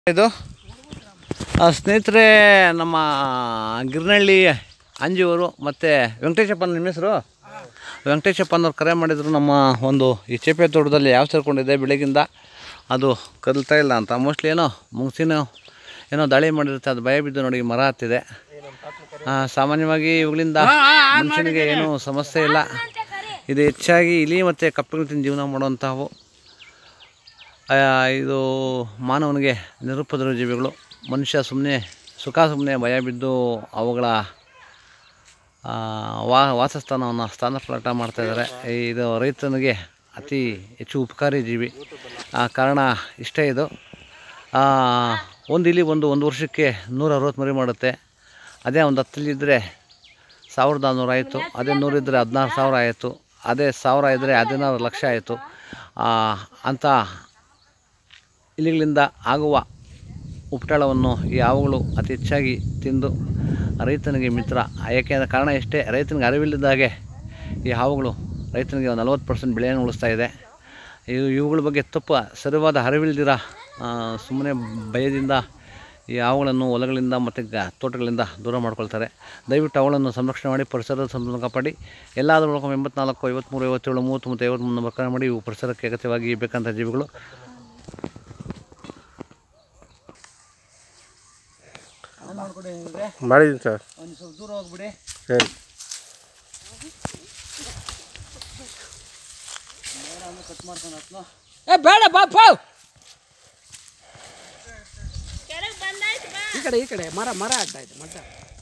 ಇದು ಆ, ಸ್ನೇಹಿತರೆ ನಮ್ಮ ಗಿರ್ನಳ್ಳಿ ಅಂಜಿಯವರು ಮತ್ತು ವೆಂಕಟೇಶಪ್ಪ ನಿಮ್ಮ ಹೆಸರು ವೆಂಕಟೇಶಪ್ಪ ಅನ್ನೋರು ಕರೆ ಮಾಡಿದರು ನಮ್ಮ ಒಂದು ಈ ಚೇಪೆ ತೋಟದಲ್ಲಿ ಯಾವ ಸೇರ್ಕೊಂಡಿದೆ ಬೆಳಗಿಂದ ಅದು ಕದಲ್ತಾ ಇಲ್ಲ ಅಂತ ಮೋಸ್ಟ್ಲಿ ಏನೋ ಮುಂಗ್ಸಿನ ಏನೋ ದಾಳಿ ಮಾಡಿರುತ್ತೆ ಅದು ಭಯ ಬಿದ್ದು ನೋಡಿ ಮರ ಹತ್ತಿದೆ ಆ, ಸಾಮಾನ್ಯವಾಗಿ ಇವುಗಳಿಂದ ಮನುಷ್ಯನಿಗೆ ಏನೂ ಸಮಸ್ಯೆ ಇಲ್ಲ ಇದು ಹೆಚ್ಚಾಗಿ ಇಲಿ ಮತ್ತು ಕಪ್ಪೆಗಳು ತಿಂದು ಜೀವನ ಮಾಡುವಂಥವು ಆ, ಇದು ಮಾನವನಿಗೆ ನಿರುಪದ್ರ ಜೀವಿಗಳು ಮನುಷ್ಯ ಸುಮ್ಮನೆ ಸುಖ ಸುಮ್ಮನೆ ಭಯ ಬಿದ್ದು ಅವುಗಳ ಆ, ವಾ ವಾಸಸ್ಥಾನವನ್ನು ಸ್ಥಾನಪಲ್ಲಟ ಮಾಡ್ತಾಯಿದ್ದಾರೆ ಇದು ರೈತನಿಗೆ ಅತಿ ಹೆಚ್ಚು ಉಪಕಾರಿ ಜೀವಿ ಆ, ಕಾರಣ ಇಷ್ಟೇ ಇದು ಆ, ಒಂದು ಇಲಿ ಒಂದು ಒಂದು ವರ್ಷಕ್ಕೆ ನೂರ ಅರವತ್ತು ಮರಿ ಮಾಡುತ್ತೆ ಅದೇ ಒಂದು ಹತ್ತು ಇಲಿ ಇದ್ದರೆ ಸಾವಿರದ ನಾನ್ನೂರು ಆಯಿತು ಅದೇ ನೂರಿದ್ದರೆ ಹದಿನಾರು ಸಾವಿರ ಆಯಿತು ಅದೇ ಸಾವಿರ ಇದ್ದರೆ ಹದಿನಾರು ಲಕ್ಷ ಆಯಿತು ಅಂಥ ಇಲಿಗಳಿಂದ ಆಗುವ ಉಪಟಳವನ್ನು ಈ ಹಾವುಗಳು ಅತಿ ಹೆಚ್ಚಾಗಿ ತಿಂದು ರೈತನಿಗೆ ಮಿತ್ರ ಯಾಕೆಂದರೆ ಕಾರಣ ಇಷ್ಟೇ ರೈತನಿಗೆ ಅರಿವಿಲ್ಲದಾಗೆ ಈ ಹಾವುಗಳು ರೈತನಿಗೆ ಒಂದು ನಲ್ವತ್ತು ಪರ್ಸೆಂಟ್ ಬೆಳೆಯನ್ನು ಉಳಿಸ್ತಾ ಇದೆ ಇವು ಇವುಗಳ ಬಗ್ಗೆ ತಪ್ಪು ಸರಿವಾದ ಅರಿವಿಲ್ದಿರ ಸುಮ್ಮನೆ ಭಯದಿಂದ ಈ ಹಾವುಗಳನ್ನು ಹೊಲಗಳಿಂದ ಮತ್ತು ಗ ತೋಟಗಳಿಂದ ದೂರ ಮಾಡ್ಕೊಳ್ತಾರೆ ದಯವಿಟ್ಟು ಅವುಗಳನ್ನು ಸಂರಕ್ಷಣೆ ಮಾಡಿ ಪರಿಸರದ ಸಂರಕ್ಷಣೆ ಕಾಪಾಡಿ ಎಲ್ಲಾದರೂ ಉಳ್ಕೊಂಡು ಎಂಬತ್ನಾಲ್ಕು ಐವತ್ತ್ಮೂರು ಐವತ್ತೇಳು ಮೂವತ್ತು ಮತ್ತು ಐವತ್ತ್ಮೂರು ನಂಬರ್ ಕರೆ ಮಾಡಿ ಇವು ಪರಿಸರಕ್ಕೆ ಅಗತ್ಯವಾಗಿ ಬೇಕಂತ ಜೀವಿಗಳು ಮಾಡಿದ್ದೀನಿ ಸರ್ ಒಂದು ಸ್ವಲ್ಪ ದೂರ ಹೋಗ್ಬಿಡಿ ಸರಿ ಕಟ್ ಮಾಡ್ಕೊಂಡು ಹತ್ನೋ ಏ ಬೇಡ ಬಾಪ ಈ ಕಡೆ ಈ ಕಡೆ ಮರ ಮರ ಅಡ್ಡ ಇದೆ ಮಡ್ಡ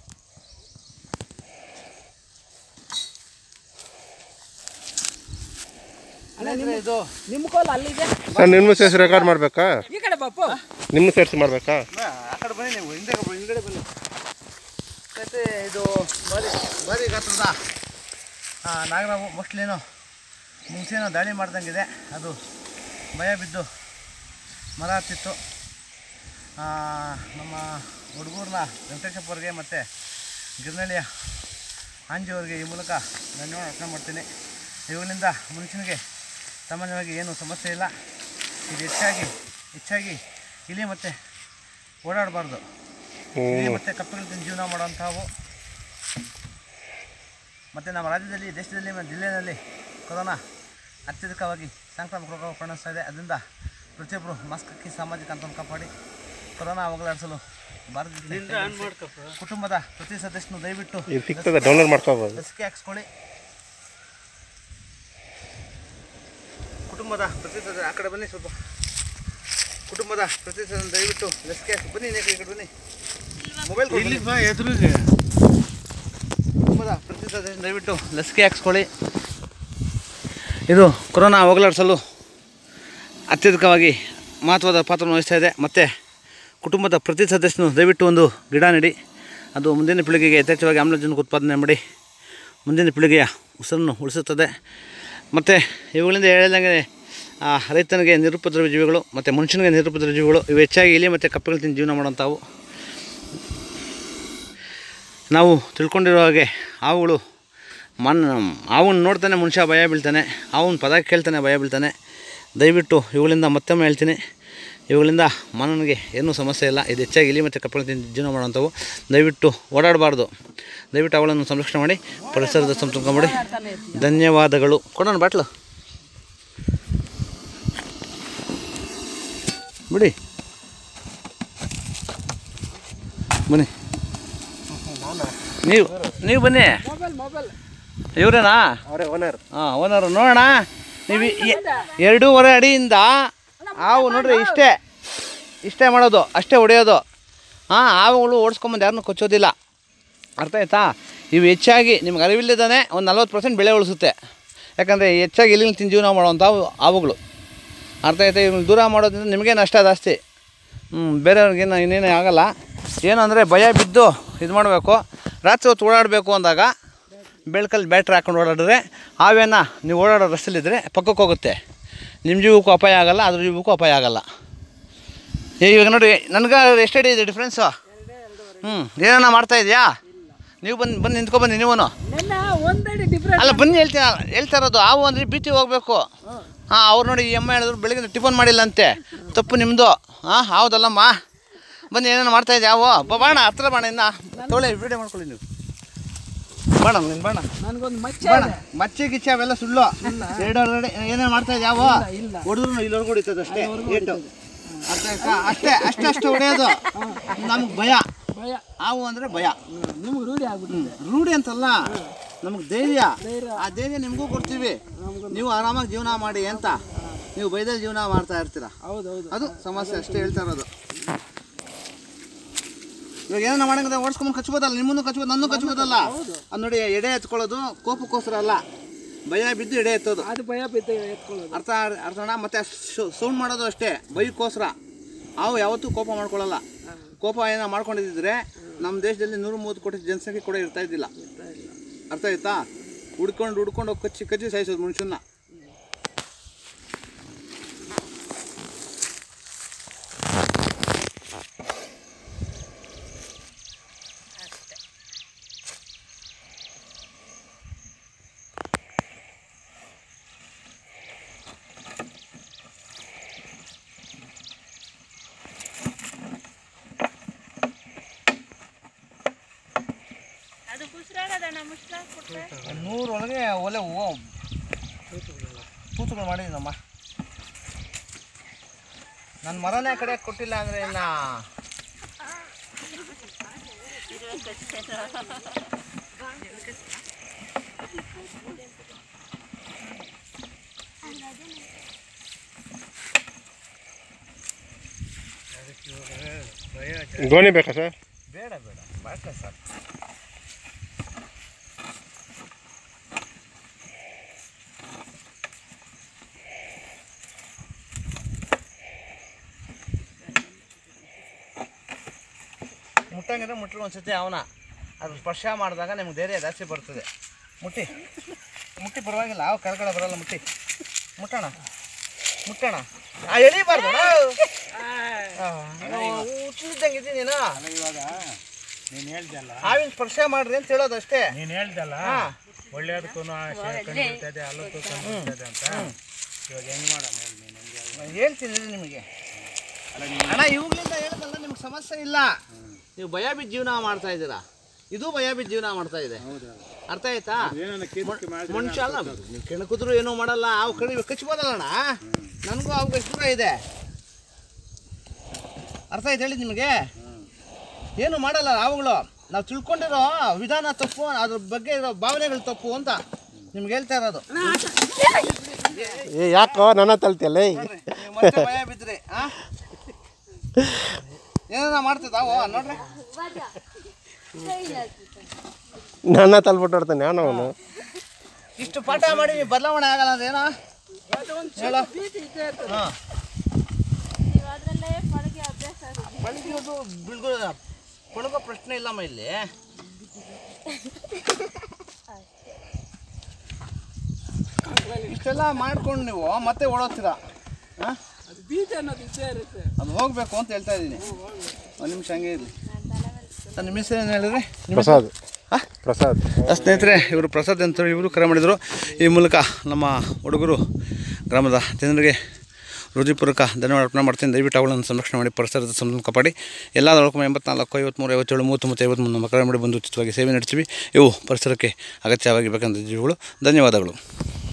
ಇದು ನಿಮ್ಮ ಕೋಲ್ ಅಲ್ಲಿದೆ ಸರ್ ನಿಮ್ಮ ಸೇರಿಸಿ ರೆಕಾರ್ಡ್ ಮಾಡಬೇಕಾ ಈ ಕಡೆ ಬಾಪು ನಿಮ್ಮ ಸೇರಿಸಿ ಮಾಡಬೇಕಾ ಆ ಕಡೆ ಬನ್ನಿ ನೀವು ಹಿಂದೆ ಹಿಂದ್ಗಡೆ ಬನ್ನಿ ಮತ್ತೆ ಇದು ಬಾರಿ ಬಾರಿ ಗಾತ್ರದ ಆ, ನಾಗರಾವು ಮೋಸ್ಟ್ಲಿ ಏನೋ ಮುಂಚೆನೋ ದಾಳಿ ಮಾಡ್ದಂಗಿದೆ ಅದು ಭಯ ಬಿದ್ದು ಮರ ಹತ್ತಿತ್ತು ಆ, ನಮ್ಮ ಹುಡುಗರನ್ನ ವೆಂಕಟೇಶಪ್ಪ ಅವ್ರಿಗೆ ಮತ್ತು ಗಿರ್ನಳ್ಳಿಯ ಆಂಜಿಯವರಿಗೆ ಈ ಮೂಲಕ ಧನ್ಯವಾದ ಅರ್ಪಣೆ ಮಾಡ್ತೀನಿ ಇವುಗಳಿಂದ ಮನುಷ್ಯನಿಗೆ ಸಾಮಾನ್ಯವಾಗಿ ಏನೂ ಸಮಸ್ಯೆ ಇಲ್ಲ ಇದು ಹೆಚ್ಚಾಗಿ ಹೆಚ್ಚಾಗಿ ಇಲಿ ಮತ್ತು ಓಡಾಡಬಾರ್ದು ಇಲಿ ಮತ್ತು ಕಪ್ಪೆಗಳು ತಿಂದು ಜೀವನ ಮಾಡುವಂಥವು ಮತ್ತು ನಮ್ಮ ರಾಜ್ಯದಲ್ಲಿ ದೇಶದಲ್ಲಿ ಮತ್ತು ಜಿಲ್ಲೆಯಲ್ಲಿ ಕೊರೋನಾ ಅತ್ಯಧಿಕವಾಗಿ ಸಾಂಕ್ರಾಮಿಕ ರೋಗ ಪರಿಣಿಸ್ತಾ ಇದೆ ಅದರಿಂದ ಪ್ರತಿಯೊಬ್ಬರು ಮಾಸ್ಕ್ ಹಾಕಿ ಸಾಮಾಜಿಕ ಅಂತರವನ್ನು ಕಾಪಾಡಿ ಕೊರೋನಾ ಹೋಗಲಾಡಿಸಲು ಭಾರತದಿಂದ ಕುಟುಂಬದ ಪ್ರತಿ ಸದಸ್ಯನು ದಯವಿಟ್ಟು ಇದು ಸಿಗ್ತದೆ ಡೌನ್ಲೋಡ್ ಮಾಡ್ಕೋಬೋದು ಲಸಿಕೆ ಹಾಕ್ಸ್ಕೊಳ್ಳಿ ಕುಟುಂಬದ ಪ್ರತಿ ಸದಸ್ಯ ಆ ಕಡೆ ಬನ್ನಿ ಸ್ವಲ್ಪ ಕುಟುಂಬದ ಪ್ರತಿ ಸದಸ್ಯ ದಯವಿಟ್ಟು ಲಸಿಕೆ ಹಾಕಿ ಬನ್ನಿ ಈ ಕಡೆ ಬನ್ನಿ ಮೊಬೈಲ್ ಎದುರಿಗೆ ಕುಟುಂಬದ ಪ್ರತಿ ಸದಸ್ಯ ದಯವಿಟ್ಟು ಲಸಿಕೆ ಹಾಕ್ಸ್ಕೊಳ್ಳಿ ಇದು ಕೊರೋನಾ ಹೋಗಲಾಡಿಸಲು ಅತ್ಯಧಿಕವಾಗಿ ಮಹತ್ವದ ಪಾತ್ರವನ್ನು ವಹಿಸ್ತಾ ಇದೆ ಮತ್ತು ಕುಟುಂಬದ ಪ್ರತಿ ಸದಸ್ಯನು ದಯವಿಟ್ಟು ಒಂದು ಗಿಡ ನೆಡಿ ಅದು ಮುಂದಿನ ಪೀಳಿಗೆಗೆ ಯಥೇಚ್ಛವಾಗಿ ಆಮ್ಲಜನಕ ಉತ್ಪಾದನೆ ಮಾಡಿ ಮುಂದಿನ ಪೀಳಿಗೆಯ ಉಸಿರನ್ನು ಉಳಿಸುತ್ತದೆ ಮತ್ತು ಇವುಗಳಿಂದ ಹೇಳಿದಂಗೆ ಆ, ರೈತನಿಗೆ ನಿರುಪದ್ರವ ಜೀವಿಗಳು ಮತ್ತು ಮನುಷ್ಯನಿಗೆ ನಿರುಪದ್ರವ ಜೀವಿಗಳು ಇವು ಹೆಚ್ಚಾಗಿ ಇಲಿ ಮತ್ತು ಕಪ್ಪೆಗಳು ತಿಂದು ಜೀವನ ಮಾಡುವಂಥವು ನಾವು ತಿಳ್ಕೊಂಡಿರೋ ಹಾಗೆ ಹಾವುಗಳು ಮನ್ ಹಾವನ್ನು ನೋಡ್ತಾನೆ ಮನುಷ್ಯ ಭಯ ಬೀಳ್ತಾನೆ ಹಾವನ್ನ ಪದ ಕೇಳ್ತಾನೆ ಭಯ ಬೀಳ್ತಾನೆ ದಯವಿಟ್ಟು ಇವುಗಳಿಂದ ಮತ್ತೊಮ್ಮೆ ಹೇಳ್ತೀನಿ ಇವುಗಳಿಂದ ಮಾನವನಿಗೆ ಏನೂ ಸಮಸ್ಯೆ ಇಲ್ಲ ಇದು ಹೆಚ್ಚಾಗಿ ಇಲಿ ಮತ್ತು ಕಪ್ಪೆಗಳು ತಿಂದು ಜೀವನ ಮಾಡುವಂಥವು ದಯವಿಟ್ಟು ಓಡಾಡಬಾರ್ದು ದಯವಿಟ್ಟು ಅವುಗಳನ್ನು ಸಂರಕ್ಷಣೆ ಮಾಡಿ ಪರಿಸರದ ಸಂರಕ್ಷಣೆ ಮಾಡಿ ಧನ್ಯವಾದಗಳು ಕೊಡೋಣ ಬಾಟ್ಲು ಬಿಡಿ ಬನ್ನಿ ನೀವು ನೀವು ಬನ್ನಿ ಮೊಬೈಲ್ ಮೊಬೈಲ್ ಇವರೇನಾ ಅವರೇ ಓನರ್ ಹಾಂ ಓನರು ನೋಡೋಣ ನೀವು ಎ- ಎರಡೂವರೆ ಅಡಿಯಿಂದ ಹಾವು ನೋಡ್ರಿ ಇಷ್ಟೇ ಇಷ್ಟೇ ಮಾಡೋದು ಅಷ್ಟೇ ಹೊಡೆಯೋದು ಹಾಂ ಹಾವುಗಳು ಓಡಿಸ್ಕೊಂಬಂದು ಯಾರನ್ನೂ ಕೊಚ್ಚೋದಿಲ್ಲ ಅರ್ಥ ಆಯ್ತಾ ಇವು ಹೆಚ್ಚಾಗಿ ನಿಮ್ಗೆ ಅರಿವಿಲ್ಲದೇ ಒಂದು ನಲ್ವತ್ತು ಪರ್ಸೆಂಟ್ ಬೆಳೆ ಉಳಿಸುತ್ತೆ ಯಾಕಂದರೆ ಹೆಚ್ಚಾಗಿ ಇಲ್ಲಿನ ತಿಂದು ಜೀವನ ಮಾಡುವಂಥ ಹಾವುಗಳು ಅರ್ಥ ಆಯ್ತಾ ಇವ್ನ ದೂರ ಮಾಡೋದ್ರಿಂದ ನಿಮಗೆ ನಷ್ಟ ಜಾಸ್ತಿ ಹ್ಞೂ ಬೇರೆಯವ್ರಿಗೇನು ಇನ್ನೇನು ಆಗಲ್ಲ ಏನು ಅಂದರೆ ಭಯ ಬಿದ್ದು ಇದು ಮಾಡಬೇಕು ರಾತ್ರಿ ಹೊತ್ತು ಓಡಾಡಬೇಕು ಅಂದಾಗ ಬೆಳಕಲ್ಲಿ ಬ್ಯಾಟ್ರಿ ಹಾಕೊಂಡು ಓಡಾಡಿದ್ರೆ ಹಾವೇನ ನೀವು ಓಡಾಡೋ ರಸ್ತೆಲಿದ್ದರೆ ಪಕ್ಕಕ್ಕೆ ಹೋಗುತ್ತೆ ನಿಮ್ಮ ಜೀವಕ್ಕೂ ಅಪಾಯ ಆಗಲ್ಲ ಅದ್ರ ಜೀವಕ್ಕೂ ಅಪಾಯ ಆಗಲ್ಲ ಇವಾಗ ನೋಡಿ ನನಗೆ ಎಷ್ಟು ಅಡಿ ಇದೆ ಡಿಫ್ರೆನ್ಸು ಹ್ಞೂ ಏನಾನ ಮಾಡ್ತಾ ಇದೆಯಾ ನೀವು ಬಂದು ಬಂದು ನಿಂತ್ಕೊ ಬನ್ನಿ ನೀವೂ ನೆನ್ನ ಒಂದಡಿ ಡಿಫ್ರೆಂಟ್ ಅಲ್ಲ ಬನ್ನಿ ಹೇಳ್ತೀನಿ ಹೇಳ್ತಾ ಇರೋದು ಹಾವು ಅಂದರೆ ಭೀತಿ ಹೋಗಬೇಕು ಹಾಂ ಅವ್ರು ನೋಡಿ ಈ ಅಮ್ಮ ಹೇಳಿದ್ರು ಬೆಳಗ್ಗೆ ಟಿಫನ್ ಮಾಡಿಲ್ಲ ಅಂತೆ ತಪ್ಪು ನಿಮ್ಮದು ಹಾಂ ಹೌದಲ್ಲಮ್ಮ ಬನ್ನಿ ಏನೇನು ಮಾಡ್ತಾ ಇದ್ದೆ ಯಾವ ಬಾಣ ಹತ್ರ ಬಾಣ ಇನ್ನ ತೊಳೆ ವಿಡಿಯೋ ಮಾಡ್ಕೊಳ್ಳಿ ನೀವು ಬಾಣ ನೀನು ಬಾಣ ನನ್ಗೊಂದು ಮಚ್ಚ ಬಾಣ ಇದೆ ಮಚ್ಚೆ ಗಿಚ್ಚೆ ಅವೆಲ್ಲ ಸುಳ್ಳು ಎರಡು ಹೊರಗಡೆ ಏನೇನು ಮಾಡ್ತಾ ಇದ್ದೆ ಯಾವ ಇಲ್ಲ ಹೊಡೆದ್ರು ಇಲ್ಲಿವರೆಗೂ ಹೊಡಿತದೆ ಅಷ್ಟೇ ಏಟು ಅರ್ಥ ಆಯ್ತಾ ಅಷ್ಟೇ ಅಷ್ಟೇ ಅಷ್ಟೇ ಹೊಡೆಯೋದು ನಮ್ಗೆ ಭಯ ಭಯ ಹಾವು ಅಂದರೆ ಭಯ ನಿಮ್ಗೆ ರೂಢಿ ಆಗ್ಬಿಟ್ಟಿದೆ ರೂಢಿ ಅಂತಲ್ಲ ನಮಗೆ ಧೈರ್ಯ ಧೈರ್ಯ. ಆ ಧೈರ್ಯ ನಿಮಗೂ ಕೊಡ್ತೀವಿ ನೀವು ಆರಾಮಾಗಿ ಜೀವನ ಮಾಡಿ ಅಂತ ನೀವು ಬೈದಲ್ಲಿ ಜೀವನ ಮಾಡ್ತಾ ಇರ್ತೀರಾ ಹೌದು ಹೌದು ಅದು ಸಮಸ್ಯೆ ಅಷ್ಟೇ ಹೇಳ್ತಾ ಇರೋದು ಇವಾಗ ಏನೋ ಮಾಡಂಗದ ಓಡಿಸ್ಕೊಂಡ್ ಕಚ್ಬೋದಲ್ಲ ನಿಮ್ಮನ್ನು ಕಚ್ಬೋದು ನನ್ನ ಕಚ್ಬೋದಲ್ಲ ಅದು ನೋಡಿ ಎಡೆ ಎತ್ಕೊಳ್ಳೋದು ಕೋಪಕ್ಕೋಸ್ಕರ ಅಲ್ಲ ಭಯ ಬಿದ್ದು ಎಡೆ ಎತ್ತೋದು ಅದು ಭಯ ಬಿದ್ದು ಎತ್ಕೊಳ್ಳೋದು ಅರ್ಥ ಅರ್ಥಣ ಮತ್ತೆ ಸೌಂಡ್ ಮಾಡೋದು ಅಷ್ಟೇ ಬೈಕ್ಕೋಸ್ಕರ ಅವು ಯಾವತ್ತೂ ಕೋಪ ಮಾಡ್ಕೊಳ್ಳಲ್ಲ ಕೋಪ ಏನೋ ಮಾಡ್ಕೊಂಡಿದ್ದಿದ್ರೆ ನಮ್ಮ ದೇಶದಲ್ಲಿ ನೂರ ಮೂವತ್ತು ಕೋಟಿ ಜನಸಂಖ್ಯೆ ಕೂಡ ಇರ್ತಾ ಇದ್ದಿಲ್ಲ ಅರ್ಥ ಆಯ್ತಾ ಹುಡ್ಕೊಂಡು ಹುಡ್ಕೊಂಡು ಹೋಗಿ ಕಚ್ಚಿ ಕಚ್ಚಿ ಸಾಯಿಸೋದು ಮನುಷ್ಯನ ಅದು ಕುಸ್ರಾಗದಣ್ಣ ಮುಷ್ಲ ಕೊಟ್ರೆ ನೂರೊಳಗೆ ಒಲೆ ಓ ತೂತುಗಳು ಮಾಡಿದ್ದೀನಮ್ಮ ನನ್ನ ಮರನೇ ಕಡೆ ಕೊಟ್ಟಿಲ್ಲ ಅಂದರೆ ಇನ್ನು ಗೋಣಿ ಬೇಕಾ ಸರ್ ಬೇಡ ಬೇಡ ಬಾಟ್ಲೆ ಸಾಕು ಮುಟ್ಟಂಗಿದ್ರೆ ಮುಟ್ರು ಒಂದ್ಸತಿ ಅವನ ಅದು ಸ್ಪರ್ಶ ಮಾಡಿದಾಗ ನಿಮ್ಗೆ ಧೈರ್ಯ ಜಾಸ್ತಿ ಬರ್ತದೆ ಮುಟ್ಟಿ ಮುಟ್ಟಿ ಪರವಾಗಿಲ್ಲ ಯಾವ ಕರ್ಗಡೆ ಬರಲ್ಲ ಮುಟ್ಟಿ ಮುಟ್ಟೋಣ ಮುಟ್ಟೋಣ ಆ ಎಳಿಬಾರ್ದು ಹುಟ್ಟಿದ್ದಂಗೆ ಇದ್ದೀನಿ ನೀನು ಇವಾಗ ನೀನು ಹೇಳ್ದಲ್ಲ ಹಾವಿನ ಸ್ಪರ್ಶ ಮಾಡ್ರಿ ಅಂತ ಹೇಳೋದು ಅಷ್ಟೇ ನೀನು ಹೇಳ್ದಲ್ಲ ಹಾ. ಒಳ್ಳೇದಕ್ಕೂ ಕಂಡಿರ್ತದೆ ಅಲ್ಲಕ್ಕೂ ಕಂಡಿರ್ತದೆ ಅಂತ ಇವಾಗ ಹೆಂಗ್ ಮಾಡೋಣ ಹೇಳಿ ನೀನು ಹೆಂಗೆ ನಾನು ಹೇಳ್ತೀನಿ ಇರಿ ನಿಮಗೆ ಅಣ್ಣ ಇವುಗಳಿಂದ ಹೇಳಿದಲ್ಲ ನಿಮ್ಗೆ ಸಮಸ್ಯೆ ಇಲ್ಲ ನೀವು ಭಯ ಬಿದ್ದು ಜೀವನ ಮಾಡ್ತಾ ಇದ್ದೀರಾ ಇದು ಭಯ ಬಿದ್ದು ಜೀವನ ಮಾಡ್ತಾ ಇದೆ ಅರ್ಥ ಆಯ್ತಾ ಮನ್- ಮನುಷ್ಯ ಅಲ್ಲ ನೀವು ಕೆಣಕಿದ್ರು ಏನೂ ಮಾಡಲ್ಲ ಅವು ಕಡಿ ಕಚ್ಬೋದಲ್ಲ ಅಣ್ಣ ನನಗೂ ಅವು ಎಷ್ಟು ದೂರ ಇದೆ ಅರ್ಥ ಆಯ್ತು ಹೇಳಿ ನಿಮಗೆ ಏನು ಮಾಡಲ್ಲ ಅವುಗಳು ನಾವು ತಿಳ್ಕೊಂಡಿರೋ ವಿಧಾನ ತಪ್ಪು ಅದ್ರ ಬಗ್ಗೆ ಇರೋ ಭಾವನೆಗಳು ತಪ್ಪು ಅಂತ ನಿಮ್ಗೆ ಹೇಳ್ತಾ ಇರೋದು ಏ ಯಾಕೋ ನನ್ನ ತಲ್ತಿಯಲ್ಲ ನೋಡ್ರಿ, ನೀವು ಮತ್ತೆ ಭಯ ಬಿದ್ರಿ ಆ ಏನಾರ ಮಾಡ್ತಿದ್ದಾವೋ ನೋಡ್ರಿ ನನ್ನ ತಲ್ಬಿಟ್ಟು ನಾನು ಅವನು ಇಷ್ಟು ಪಾಠ ಮಾಡಿ ಬದಲಾವಣೆ ಆಗಲ್ಲ ಅದೇನೋ ಹೇಳೋ ಹಾ ನೀವು ಅದರಲ್ಲೇ ಪಳಗೆ ಅಭ್ಯಾಸ ಆಗುತ್ತೆ ಬೆಳಗಿರೋದು ಬಿಳ್ಗೋ ಕೊಡಗೋ ಪ್ರಶ್ನೆ ಇಲ್ಲಮ್ಮ ಇಲ್ಲಿ ಇಷ್ಟೆಲ್ಲ ಮಾಡ್ಕೊಂಡು ನೀವು ಮತ್ತೆ ಓಡೋಗ್ತೀರಾ ಹಾಂ ಅದು ಬೀಚ್ ಅನ್ನೋದು ಇದ್ದೇ ಇರುತ್ತೆ ಅದು ಹೋಗ್ಬೇಕು ಅಂತ ಹೇಳ್ತಾ ಇದ್ದೀನಿ ಒಂದು ನಿಮಿಷ ಹಂಗೆ ಇರಲಿ ಸರ್ ನಿಮ್ಮ ಹೆಸರು ಏನು ಹೇಳಿದ್ರಿ ಪ್ರಸಾದ್ ಹಾಂ ಪ್ರಸಾದ್ ಸ್ನೇಹಿತರೆ ಇವರು ಪ್ರಸಾದ್ ಅಂತ ಇವರು ಕರೆ ಮಾಡಿದರು ಈ ಮೂಲಕ ನಮ್ಮ ಹುಡುಗರು ಗ್ರಾಮದ ಜನರಿಗೆ ಹೃದಯಪೂರ್ವಕ ಧನ್ಯವಾದ ಅರ್ಪಣೆ ಮಾಡ್ತೀನಿ ದಯವಿಟ್ಟು ಅವುಗಳನ್ನು ಸಂರಕ್ಷಣೆ ಮಾಡಿ ಪರಿಸರದ ಸಂರಕ್ಷಣೆ ಕಾಪಾಡಿ ಎಲ್ಲ ನಾಲ್ಕು ಎಂಬತ್ನಾಲ್ಕು ಐವತ್ತ್ಮೂರು ಐವತ್ತೇಳು ಮೂವತ್ತೊಂಬತ್ತು ಐವತ್ತ್ಮೂರು ನಮ್ಮ ಕರೆ ಮಾಡಿ ಬಂದು ಉಚಿತವಾಗಿ ಸೇವೆ ನಡೆಸ್ತೀವಿ ಇವು ಪರಿಸರಕ್ಕೆ ಅಗತ್ಯವಾಗಿ ಬೇಕಂತ ಜೀವಿಗಳು ಧನ್ಯವಾದಗಳು